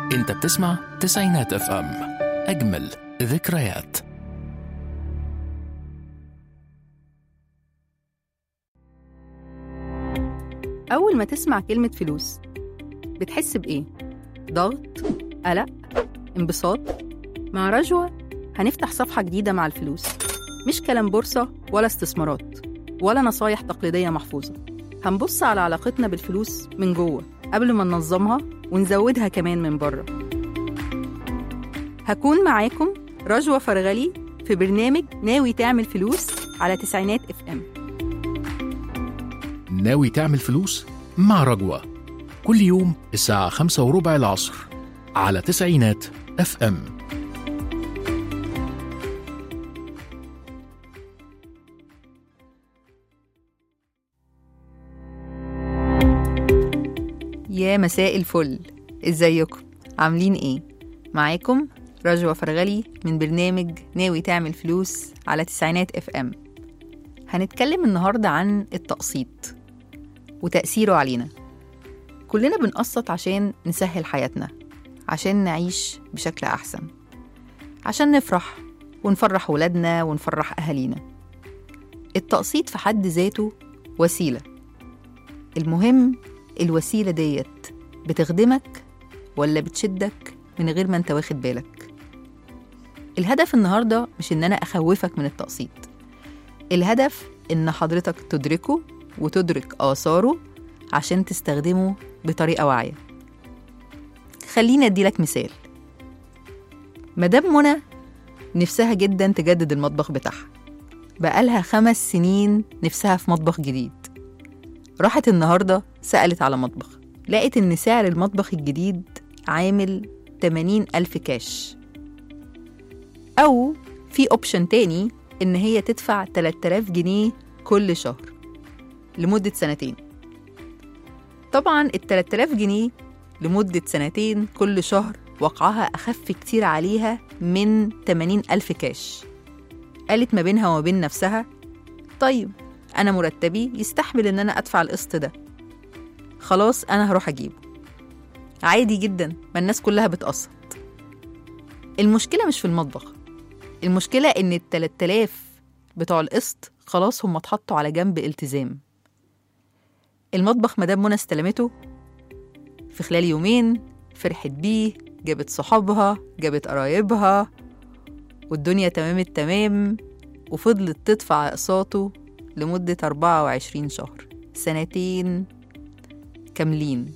انت بتسمع تسعينات اف ام اجمل ذكريات أول ما تسمع كلمة فلوس بتحس بإيه؟ ضغط؟ قلق؟ انبساط؟ مع رجوة هنفتح صفحة جديدة مع الفلوس مش كلام بورصة ولا استثمارات ولا نصايح تقليدية محفوظة هنبص على علاقتنا بالفلوس من جوه قبل ما ننظمها ونزودها كمان من بره هكون معاكم رجوة فرغلي في برنامج ناوي تعمل فلوس على تسعينات اف ام ناوي تعمل فلوس مع رجوة كل يوم الساعة خمسة وربع العصر على تسعينات اف ام يا مساء الفل ازيكم عاملين ايه معاكم رجوة فرغلي من برنامج ناوي تعمل فلوس على تسعينات اف ام هنتكلم النهاردة عن التقسيط وتأثيره علينا كلنا بنقسط عشان نسهل حياتنا عشان نعيش بشكل أحسن عشان نفرح ونفرح ولادنا ونفرح أهالينا التقسيط في حد ذاته وسيلة المهم الوسيلة ديت بتخدمك ولا بتشدك من غير ما انت واخد بالك الهدف النهاردة مش ان انا اخوفك من التقسيط الهدف ان حضرتك تدركه وتدرك آثاره عشان تستخدمه بطريقة واعية خليني اديلك مثال مدام منى نفسها جدا تجدد المطبخ بتاعها بقالها خمس سنين نفسها في مطبخ جديد راحت النهاردة سألت على مطبخ لقت إن سعر المطبخ الجديد عامل 80 ألف كاش أو في أوبشن تاني إن هي تدفع 3000 جنيه كل شهر لمدة سنتين طبعا ال 3000 جنيه لمدة سنتين كل شهر وقعها أخف كتير عليها من 80 ألف كاش قالت ما بينها وما بين نفسها طيب أنا مرتبي يستحمل إن أنا أدفع القسط ده خلاص أنا هروح أجيبه عادي جدا ما الناس كلها بتقسط المشكلة مش في المطبخ المشكلة إن ال 3000 بتوع القسط خلاص هم اتحطوا على جنب التزام المطبخ مدام منى استلمته في خلال يومين فرحت بيه جابت صحابها جابت قرايبها والدنيا تمام التمام وفضلت تدفع أقساطه لمدة 24 شهر سنتين كاملين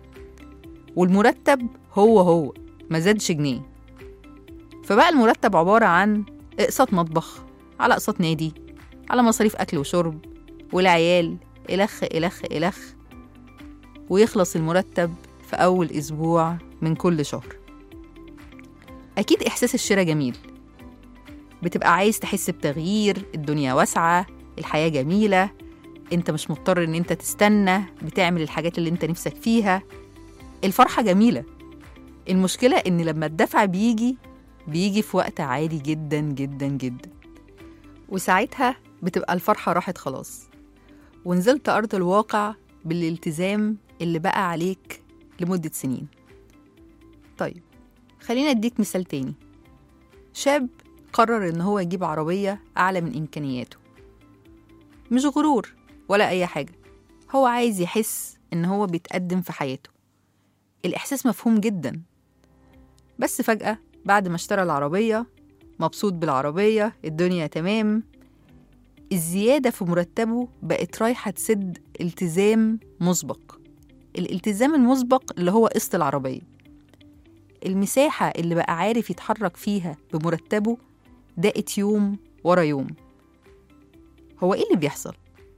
والمرتب هو هو ما زادش جنيه فبقى المرتب عبارة عن اقساط مطبخ على اقساط نادي على مصاريف أكل وشرب والعيال إلخ إلخ إلخ ويخلص المرتب في أول أسبوع من كل شهر أكيد إحساس الشراء جميل بتبقى عايز تحس بتغيير الدنيا واسعة الحياة جميلة انت مش مضطر ان انت تستنى بتعمل الحاجات اللي انت نفسك فيها الفرحة جميلة المشكلة ان لما الدفع بيجي بيجي في وقت عالي جدا جدا جدا وساعتها بتبقى الفرحة راحت خلاص ونزلت أرض الواقع بالالتزام اللي بقى عليك لمدة سنين طيب خلينا اديك مثال تاني شاب قرر ان هو يجيب عربية أعلى من إمكانياته مش غرور ولا أي حاجة هو عايز يحس إن هو بيتقدم في حياته الإحساس مفهوم جدا بس فجأة بعد ما اشترى العربية مبسوط بالعربية الدنيا تمام الزيادة في مرتبه بقت رايحة تسد التزام مسبق الالتزام المسبق اللي هو قسط العربية المساحة اللي بقى عارف يتحرك فيها بمرتبه ضاقت يوم ورا يوم هو ايه اللي بيحصل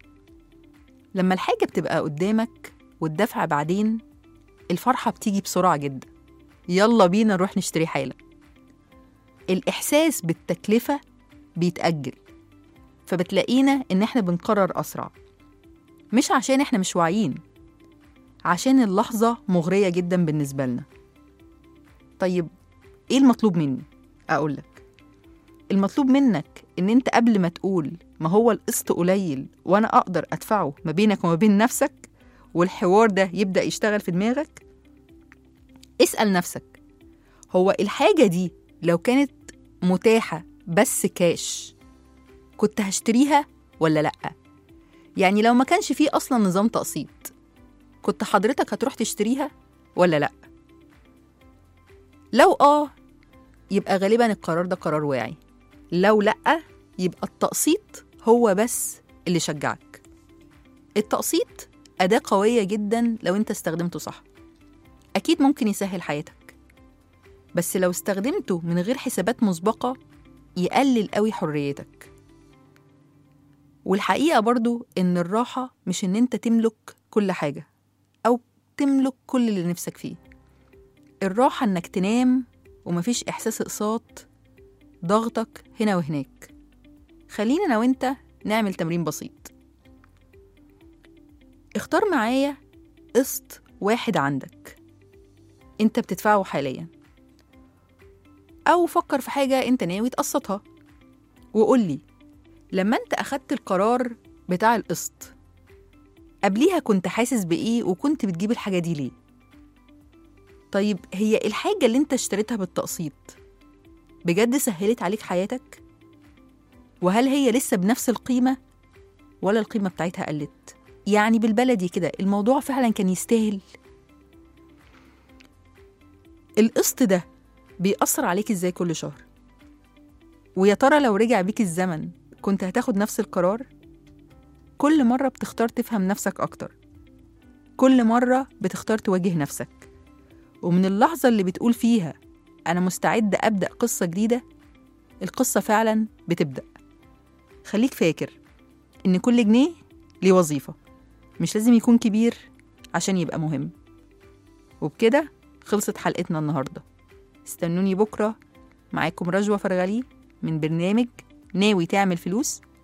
لما الحاجة بتبقى قدامك والدفع بعدين الفرحة بتيجي بسرعة جدا يلا بينا نروح نشتري حالا الإحساس بالتكلفة بيتأجل فبتلاقينا إن إحنا بنقرر أسرع مش عشان إحنا مش واعيين عشان اللحظة مغرية جدا بالنسبة لنا طيب إيه المطلوب مني؟ أقولك المطلوب منك إن أنت قبل ما تقول ما هو القسط قليل وأنا أقدر أدفعه ما بينك وما بين نفسك والحوار ده يبدأ يشتغل في دماغك اسأل نفسك هو الحاجة دي لو كانت متاحة بس كاش كنت هشتريها ولا لأ؟ يعني لو ما كانش فيه أصلا نظام تقسيط كنت حضرتك هتروح تشتريها ولا لأ؟ لو آه يبقى غالبا القرار ده قرار واعي لو لأ يبقى التقسيط هو بس اللي شجعك التقسيط أداة قوية جدا لو أنت استخدمته صح أكيد ممكن يسهل حياتك بس لو استخدمته من غير حسابات مسبقة يقلل قوي حريتك والحقيقة برضو إن الراحة مش إن أنت تملك كل حاجة أو تملك كل اللي نفسك فيه الراحة إنك تنام ومفيش إحساس إقساط ضغطك هنا وهناك خلينا أنا وأنت نعمل تمرين بسيط اختار معايا قسط واحد عندك انت بتدفعه حاليا او فكر في حاجة انت ناوي تقسطها وقول لي لما انت اخدت القرار بتاع القسط قبليها كنت حاسس بايه وكنت بتجيب الحاجة دي ليه طيب هي الحاجة اللي انت اشتريتها بالتقسيط بجد سهلت عليك حياتك وهل هي لسه بنفس القيمة ولا القيمة بتاعتها قلت يعني بالبلدي كده الموضوع فعلا كان يستاهل القسط ده بيأثر عليك ازاي كل شهر ويا ترى لو رجع بيك الزمن كنت هتاخد نفس القرار كل مرة بتختار تفهم نفسك أكتر كل مرة بتختار تواجه نفسك ومن اللحظة اللي بتقول فيها أنا مستعد أبدأ قصة جديدة القصة فعلا بتبدأ خليك فاكر إن كل جنيه ليه وظيفة مش لازم يكون كبير عشان يبقى مهم وبكده خلصت حلقتنا النهاردة استنوني بكرة معاكم رجوة فرغلي من برنامج ناوي تعمل فلوس